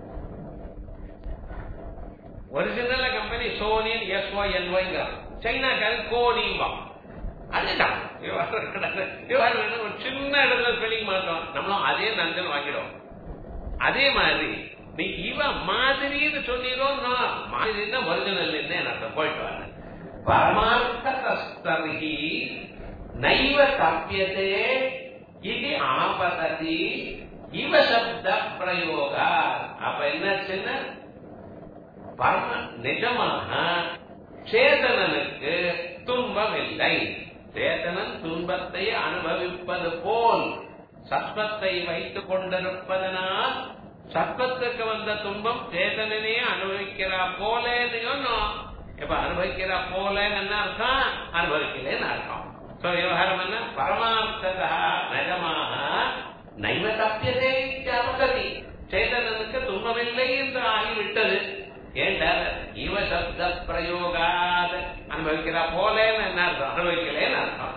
ஒரிஜினல் கம்பெனி சோனின் எஸ்ஓ என்ஒய்ங்கிறான் சைனாக்காரன் கோனிம்பா அதுதான் விவகாரம் கிடையாது விவகாரம் ஒரு சின்ன இடத்துல ஸ்பெல்லிங் மாட்டோம் நம்மளும் அதே நஞ்சல் வாங்கிடும் அதே மாதிரி நீ இவ மாதிரின்னு சொன்னீரோம் மாதிரின்னா ஒரிஜினல் அர்த்தம் போயிட்டு வர பரமார்த்தஸ்தர்கி நைவ தப்பியதே இது ஆபததி இவ சப்த பிரயோக அப்ப என்னாச்சுன்னா பரம நிஜமாக சேதனனுக்கு துன்பம் இல்லை சேதனன் துன்பத்தை அனுபவிப்பது போல் சத்வத்தை வைத்துக் கொண்டிருப்பதனால் சத்வத்துக்கு வந்த துன்பம் சேதனனே அனுபவிக்கிறா போலேன்னு இப்ப அனுபவிக்கிறா போலேன்னு என்ன அர்த்தம் அனுபவிக்கலன்னு அர்த்தம் விவகாரம் என்ன பரமார்த்ததா நிஜமாக நைவ தப்பியதே அவகதி சேதனனுக்கு துன்பமில்லை என்று ஆகிவிட்டது ஏண்டா இவ சப்த பிரயோகாத் அனுபவிக்கிறா போலேன்னு என்ன அர்த்தம் அனுபவிக்கலேன்னு அர்த்தம்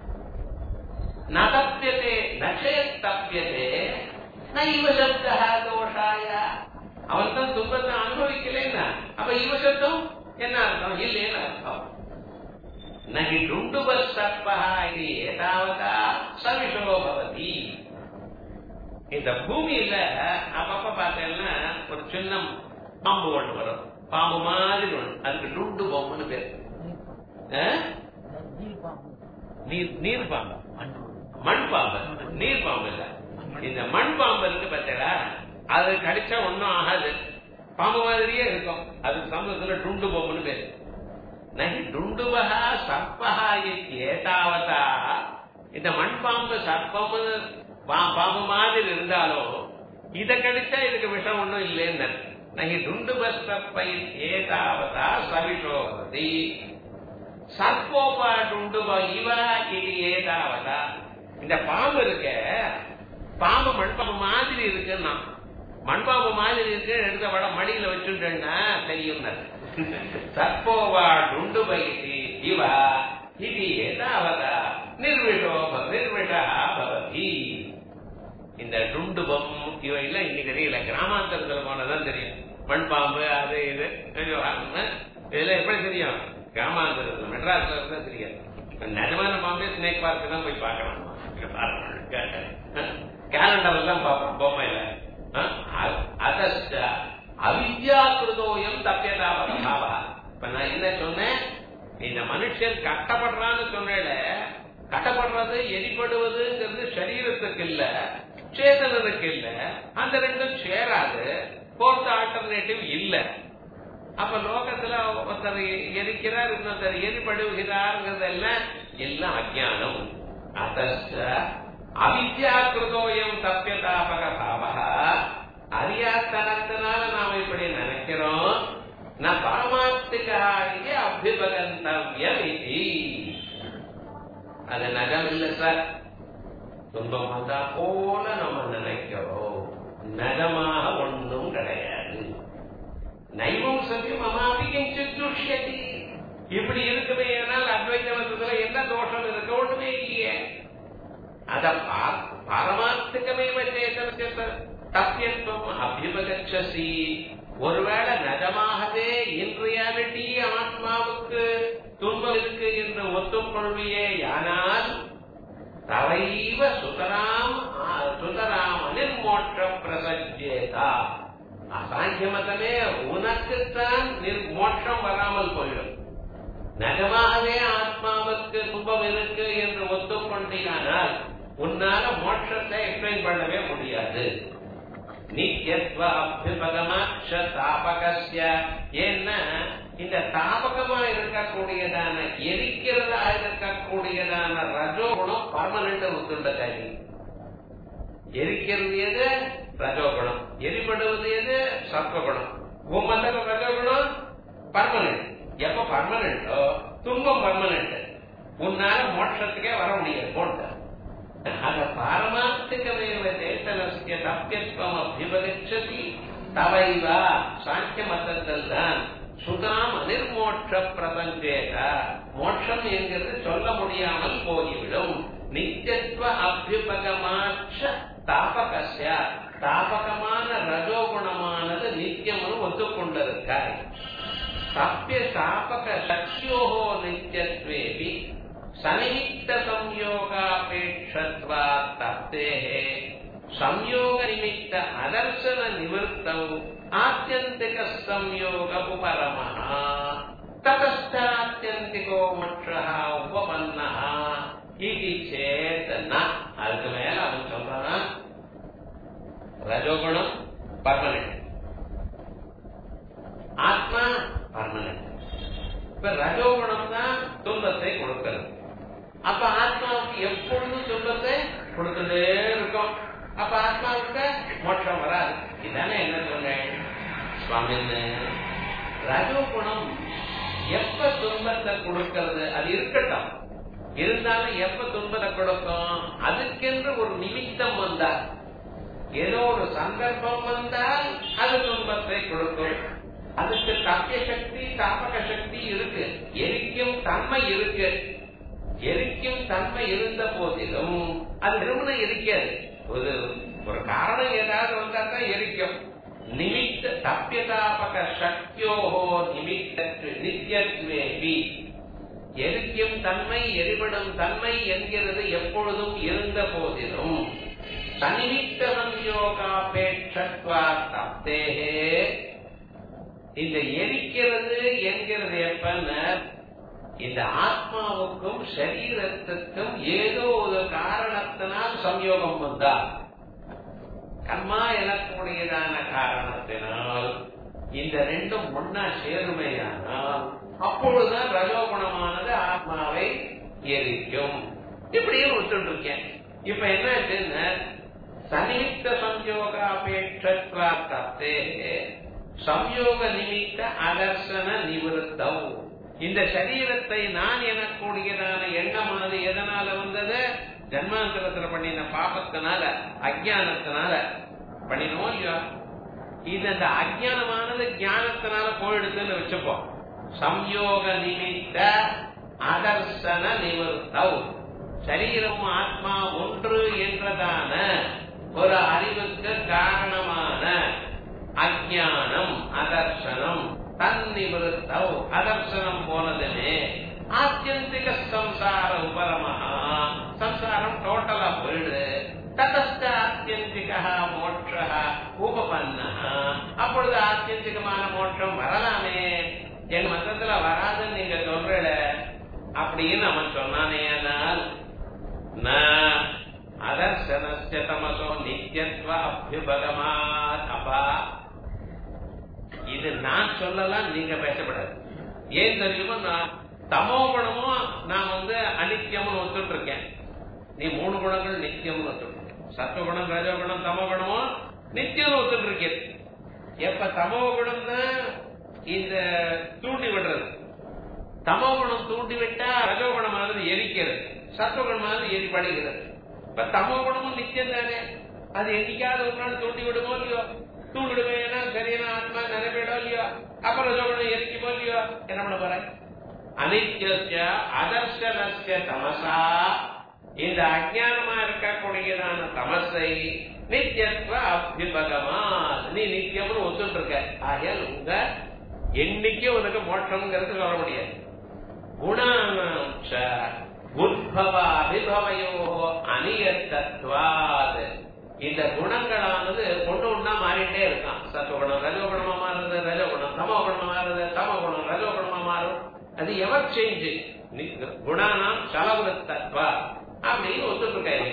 நதப்பியதே நச்சே தப்பியதே நைவ சப்தா தோஷாய அவன் தான் துன்பத்தை அனுபவிக்கலேன்னா அப்ப இவ சப்தம் என்ன அர்த்தம் இல்லைன்னு அர்த்தம் நகி டுண்டுப சர்ப்பா இது ஏதாவதா சவிஷோ பவதி இந்த பூமியில அப்பப்ப பார்த்தேன்னா ஒரு சின்ன பாம்பு ஒண்ணு வரும் பாம்பு மாதிரி ஒண்ணு அதுக்கு டுண்டு பொம்முன்னு பேர் நீர் நீர் பாம்பு மண் பாம்பு நீர் பாம்பு இல்ல இந்த மண் பாம்பு இருக்கு பார்த்தா அது கடிச்சா ஒன்னும் ஆகாது பாம்பு மாதிரியே இருக்கும் அதுக்கு சமூகத்துல டுண்டு பொம்முன்னு பேரு நகி டுண்டுவகா சர்ப்பகா ஏதாவதா இந்த மண் பாம்பு சர்ப்பம் பாம்பு மாதிரி இருந்தாலும் இதை கடிச்சா இதுக்கு விஷம் ஒண்ணும் இல்லைன்னு நகி டுண்டுபஸ்தப்பை ஏதாவதா சவிஷோபதி சர்ப்போபா டுண்டுப இவ இது ஏதாவதா இந்த பாம்பு இருக்க பாம்பு மண்பாம்பு மாதிரி இருக்குன்னா மண்பாம்பு மாதிரி இருக்கு எடுத்த வட மடியில வச்சுட்டேன்னா தெரியும் சர்ப்போவா டுண்டுபைதி இவ இது ஏதாவதா நிர்விஷோப நிர்விஷா பவதி இந்த டுண்டுபம் இவையெல்லாம் இன்னைக்கு தெரியல கிராமாந்தரத்துல போனதான் தெரியும் மண்பாம்பு அது இது இதெல்லாம் எப்படி தெரியும் கிராமாந்திரத்துல மெட்ராஸ்ல இருந்தா தெரியாது நிஜமான பாம்பே ஸ்னேக் பார்க் தான் போய் பார்க்கலாம் கேலண்டர் எல்லாம் பார்ப்போம் பொம்மையில அதஸ்ட அவித்யாக்கிருதோயம் தப்பியதாவா இப்ப நான் என்ன சொன்னேன் இந்த மனுஷன் கட்டப்படுறான்னு சொன்னேன் கட்டப்படுறது எரிபடுவதுங்கிறது சரீரத்துக்கு இல்ல சேதனனுக்கு இல்ல அந்த ரெண்டும் சேராது போர்த் ஆல்டர்னேட்டிவ் இல்ல அப்ப லோகத்துல ஒருத்தர் எரிக்கிறார் இன்னொருத்தர் எரிபடுகிறார்ங்கிறதெல்லாம் எல்லாம் அஜானம் அதஸ்ட அவித்யாக்கிருதோயம் தப்பியதாபக பாவா அறியாத்தனத்தினால நாம இப்படி நினைக்கிறோம் நான் பரமாத்திகாரியே அபிபகந்தவியம் இது அது நகம் இல்ல சார் துன்பம் வந்தா போல நம்ம நினைக்கிறோம் நகமாக ஒன்றும் கிடையாது நைவம் சத்தியம் அமாபிக்கும் சித்துஷ்யதி இப்படி இருக்குமே ஏனால் அத்வைத மதத்துல என்ன தோஷம் இருக்க ஒண்ணுமே இல்லையே அத பரமார்த்திகமே சேதனத்தை தப்பியத்துவம் அபிபகச்சசி ஒருவேளை நிஜமாகவே இன் ரியாலிட்டி ஆத்மாவுக்கு துன்பம் இருக்கு என்று ஒத்துக்கொள்வியே ஆனால் தவைவ சுதராம் சுதராம் அனிர்மோட்ச பிரசஜேதா அசாங்கியமத்தமே உனக்குத்தான் மோட்சம் வராமல் போயிடும் நிஜமாகவே ஆத்மாவுக்கு துன்பம் இருக்கு என்று ஒத்துக்கொண்டீனால் உன்னால மோட்சத்தை எக்ஸ்பிளைன் பண்ணவே முடியாது நித்தியத்துவ அபிபகமாட்ச தாபகஸ்ய ஏன்னா இந்த தாபகமா இருக்கக்கூடியதான எரிக்கிறதா இருக்கக்கூடியதான ரஜோகுணம் பர்மனண்ட் ஒத்துண்ட காரியம் எரிக்கிறது எது ரஜோகுணம் எரிபடுவது எது சத்வகுணம் உம்மந்தக ரஜோகுணம் பர்மனண்ட் எப்ப பர்மனண்டோ துன்பம் பர்மனண்ட் உன்னால மோட்சத்துக்கே வர முடியாது போட்ட அத பாரமார்த்திகமேவ சேத்தனஸ்ய தப்பியத்துவம் அபிபகச்சதி தவைவா சாங்கிய மதத்தில் தான் சுதாம் அனிர்மோட்ச பிரபஞ்சேக மோட்சம் என்கிறது சொல்ல முடியாமல் போய்விடும் நித்தியத்துவ அபியுபகமாட்ச தாபகஸ்ய தாபகமான ரஜோகுணமானது நித்தியம்னு ஒத்துக்கொண்டிருக்காய் தப்பிய தாபக சக்தியோகோ நித்தியத்வேபி சனிமித்த संयोगापेक्षत्वा तप्तेः संयोग निमित्त अदर्शन निवृत्तौ आत्यन्तिक संयोग उपरमः ततश्चात्यन्तिको मोक्षः उपपन्नः इति चेत् न அதுக்கு மேல அவன் சொல்றான் ரஜோகுணம் பர்மனன்ட் ஆத்மா பர்மனன்ட் இப்ப ரஜோகுணம் தான் துன்பத்தை கொடுக்கிறது அப்ப ஆத்மாவுக்கு எப்பொழுதும் துன்பத்தை கொடுத்துட்டே இருக்கும் அப்ப ஆத்மாவுக்கு மோட்சம் வராது இதானே என்ன சொன்னேன் சுவாமி ரஜோகுணம் எப்ப துன்பத்தை கொடுக்கிறது அது இருக்கட்டும் இருந்தாலும் எப்ப துன்பத்தை கொடுக்கும் அதுக்கென்று ஒரு நிமித்தம் வந்தால் ஏதோ ஒரு சந்தர்ப்பம் வந்தால் அது துன்பத்தை கொடுக்கும் அதுக்கு தப்பிய சக்தி தாபக சக்தி இருக்கு எரிக்கும் தன்மை இருக்கு எரிக்கும் தன்மை இருந்த போதிலும் அது நிறுவன இருக்காது ஒரு ஒரு காரணம் ஏதாவது வந்தா தான் எரிக்கும் நிமித்த தப்பியதாபக சக்தியோகோ நிமித்த நித்தியத்வேபி எரிக்கும் தன்மை எரிபடும் தன்மை என்கிறது எப்பொழுதும் இருந்த போதிலும் தனிமித்த சம்யோகாபேட்சத்வா தப்தேகே இந்த எரிக்கிறது என்கிறது எப்பன்னு இந்த ஆத்மாவுக்கும் சரீரத்துக்கும் ஏதோ ஒரு காரணத்தினால் சம்யோகம் வந்தால் கர்மா எனக்கூடியதான காரணத்தினால் இந்த ரெண்டும் ஒன்னா சேருமையானால் அப்பொழுதுதான் ரஜோகுணமானது ஆத்மாவை எரிக்கும் இப்படியும் விட்டுட்டு இருக்கேன் இப்ப என்ன ஆச்சுன்னா சனிமித்த சம்யோகாபேட்சத்வா தத்தே சம்யோக நிமித்த அதர்சன நிவர்த்தம் இந்த சரீரத்தை நான் எனக்கூடியதான எண்ணமானது எதனால வந்தது ஜன்மாந்தரத்துல பண்ணின பாபத்தினால அஜானத்தினால பண்ணினோம் இல்லையா இது அந்த அஜானமானது ஞானத்தினால போயிடுதுன்னு வச்சுப்போம் சம்யோக நிமித்த அதர்சன நிவர்த்தம் சரீரம் ஆத்மா ஒன்று என்றதான ஒரு அறிவுக்கு காரணமான அஜானம் அதர்சனம் தன் நிவர்த்தம் அதர்சனம் போனதுமே மோட்ச உபபன்ன அப்பொழுது ஆத்தியந்திகமான மோட்சம் வரலாமே என் மதத்துல வராதுன்னு நீங்க சொல்றல அப்படின்னு அவன் சொன்னானேனால் நான் அதர்சனஸ்ய தமசோ நித்தியத்வ அபியுபகமாத் அப்பா இது நான் சொல்லலாம் நீங்க பேசப்படாது ஏன் தெரியுமா நான் தமோ குணமும் நான் வந்து அனித்தியம்னு ஒத்துட்டு இருக்கேன் நீ மூணு குணங்கள் நித்தியம்னு ஒத்துட்டு சத்துவகுணம் ரஜகுணம் தமோ குணமும் நித்தியம் ஒத்துட்டு இருக்கேன் எப்ப தமோ குணம் தான் இந்த தூண்டி விடுறது தமோ குணம் தூண்டி விட்டா ரஜோகுணமானது எரிக்கிறது சத்துவகுணமானது எரிபடுகிறது இப்ப தமோ குணமும் நித்தியம் தானே அது என்னைக்காவது ஒரு நாள் தூண்டி விடுமோ இல்லையோ தூண்டிடுவேன்னா சரியான ஆத்மா நினைப்பிடோ இல்லையோ அப்புறம் ரஜோகுணம் எரிக்குமோ இல்லையோ என்ன பண்ண போற அனித்திய அதர்ஷனஸ்ய தமசா இந்த அஜானமா இருக்கக்கூடியதான தமசை நித்தியத்துவ அபிபகமா நீ நித்தியம்னு ஒத்துட்டு இருக்க ஆகையால் உங்க என்னைக்கு உனக்கு மோட்சம்ங்கிறது சொல்ல முடியாது குணானாம்ச உத்பவாபிபவையோ அநியத்தத்வாது இந்த குணங்களானது ஒண்ணு ஒண்ணா மாறிட்டே இருக்கான் சத்துவகுணம் ரஜோகுணமா மாறுது ரஜோகுணம் தமோ குணமா மாறுது தமோ குணம் ரஜோகுணமா மாறும் அது எவர் சேஞ்ச் குணானாம் சலவத்தத்வா அப்படின்னு ஒத்துருக்காங்க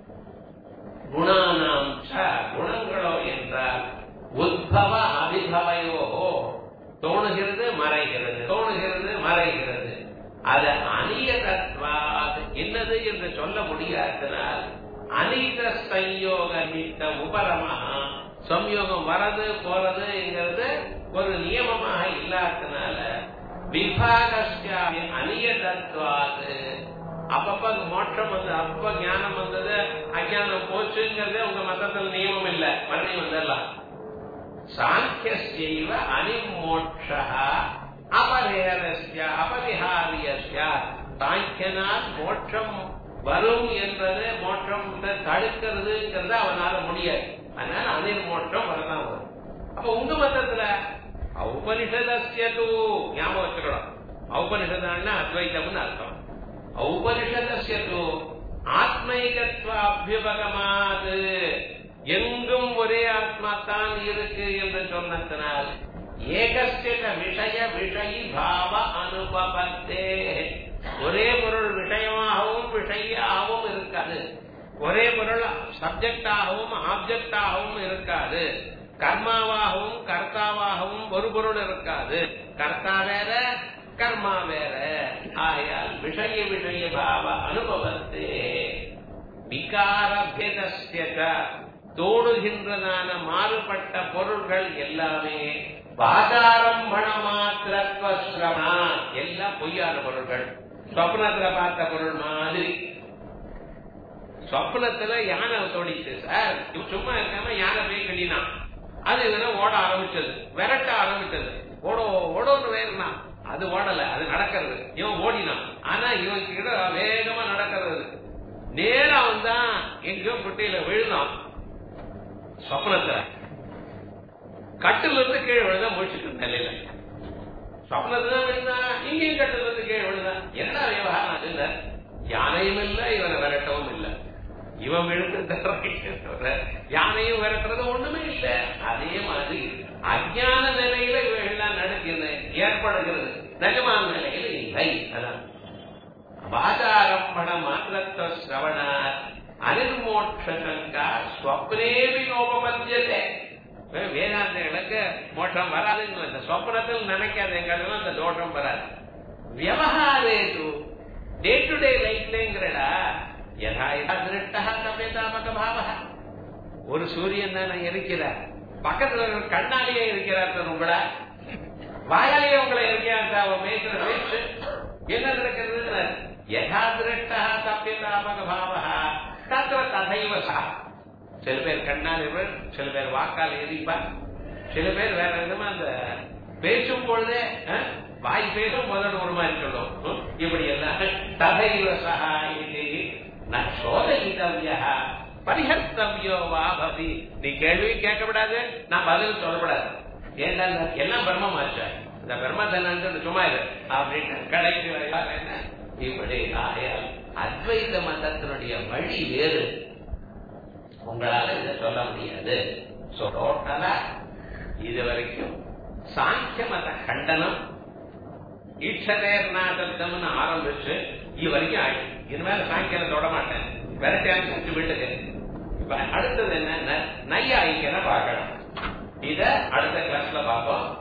குணானாம் குணங்களோ என்றால் உத்பவ அபிபவையோ தோணுகிறது மறைகிறது தோணுகிறது மறைகிறது அது அநியதத்வாது என்னது என்று சொல்ல முடியாதனால் அநீத சம்யோக நித்த உபரமாக சம்யோகம் வரது போறதுங்கிறது ஒரு நியமமாக இல்லாதனால விபாகஸ்யாமி அநியதத்வாது அப்பப்ப மோட்சம் வந்து அப்ப ஞானம் வந்தது அஜானம் போச்சுங்கிறது உங்க மதத்தில் நியமம் இல்ல மறுபடியும் வந்துடலாம் சாங்கியசைவ அனிமோட்ச அபரேரஸ்ய அபரிஹாரியஸ்ய சாங்கியனால் மோட்சம் வரும் என்பது மோட்சம் தடுக்கிறதுங்கிறது அவனால முடியாது அதனால அனில் மோட்சம் வரதான் வரும் அப்ப உங்க மதத்துல ஔபனிஷதஸ்ய தூ ஞாபகம் வச்சுக்கணும் ஔபனிஷதான்னா அத்வைத்தம்னு அர்த்தம் ஔபனிஷதஸ்ய தூ ஆத்மைகத்வ அபியுபகமாது எங்கும் ஒரே ஆத்மா தான் இருக்கு என்று சொன்னதனால் ஏகஸ்ய விஷய விஷயி பாவ அனுபவத்தே ஒரே பொருள் விஷயமாகவும் விஷயாகவும் இருக்காது ஒரே பொருள் சப்ஜெக்டாகவும் ஆப்ஜெக்டாகவும் இருக்காது கர்மாவாகவும் கர்த்தாவாகவும் ஒரு பொருள் இருக்காது கர்த்தா வேற கர்மா வேற ஆகையால் விஷய விஷய பாவ அனுபவத்தே விகார பேதஸ்ய தோடுகின்றதான மாறுபட்ட பொருள்கள் எல்லாமே பாதாரம்பண மாத்திரத்துவ சிரமணா எல்லாம் பொய்யான பொருள்கள் சொப்னத்துல பார்த்த பொருள் மாதிரி சொப்னத்துல யானை தோடிச்சு சார் சும்மா இருக்காம யானை போய் கட்டினான் அது இதுல ஓட ஆரம்பிச்சது விரட்ட ஆரம்பிச்சது ஓடோ ஓடோன்னு வேறுனா அது ஓடல அது நடக்கிறது இவன் ஓடினான் ஆனா இவன் கிட்ட வேகமா நடக்கிறது நேரா வந்தான் எங்கேயோ குட்டையில விழுந்தான் சொப்னத்துல கட்டுல இருந்து கீழே விழுந்தா முடிச்சுட்டு நிலையில சொப்னத்துல விழுந்தா இங்கேயும் கட்டுல இருந்து கீழே விழுந்தா என்ன விவகாரம் அது இல்ல யானையும் இல்ல இவனை விரட்டவும் இல்ல இவன் விழுந்து யானையும் விரட்டுறது ஒண்ணுமே இல்ல அதே மாதிரி அஜான நிலையில இவைகள்லாம் நடக்கிறது ஏற்படுகிறது நிஜமான நிலையில இல்லை அதான் வாதாரம்பண மாத்திரத்துவ சிரவணார் அனிர்மோட்சங்கா ஸ்வப்னேபி நோபமத்தியதே வேதாந்தங்களுக்கு மோட்சம் வராதுன்னு இந்த சொப்னத்தில் நினைக்காத எங்களுக்கு அந்த தோஷம் வராது வியவஹாரேது டே டு டே லைஃப்லங்கிறடா யதா யதா திருஷ்டா தப்பேதாமக பாவ ஒரு சூரியன் தானே இருக்கிறார் பக்கத்துல ஒரு கண்ணாலேயே இருக்கிறார் உங்களா வாயாலேயே உங்களை இருக்கிறார் அவன் பேசுற பேச்சு என்ன நடக்கிறது யதா திருஷ்டா தப்பேதாமக பாவ தத்திர ததைவ சா சில பேர் கண்ணால் இருவர் சில பேர் வாக்கால் எரிப்பார் சில பேர் வேற விதமா அந்த பேசும் பொழுதே வாய் பேசும் முதல் ஒரு மாதிரி சொல்லும் இப்படி எல்லாம் ததைவ சகாயினி நோதயிதவியா பரிஹர்த்தவியோ வா பவி நீ கேள்வி கேட்கப்படாது நான் பதில் சொல்லப்படாது ஏன்னா எல்லாம் பிரம்மமாச்சா இந்த பிரம்மதனன்றது சும்மா இது அப்படின்னு கடைசி என்ன இப்படி ஆயால் அத்வைத மதத்தினுடைய வழி வேறு உங்களால இதை சொல்ல முடியாது So, டோட்டலா இது வரைக்கும் சாங்கிய மத கண்டனம் ஈட்சதேர்நாதம்னு ஆரம்பிச்சு இது வரைக்கும் ஆயிடுச்சு இனிமேல் சாங்கியனை தொட மாட்டேன் விரட்டியாச்சு வீட்டுக்கு இப்ப அடுத்தது என்ன நையாயிக்கனை பார்க்கணும் இத அடுத்த கிளாஸ்ல பார்ப்போம்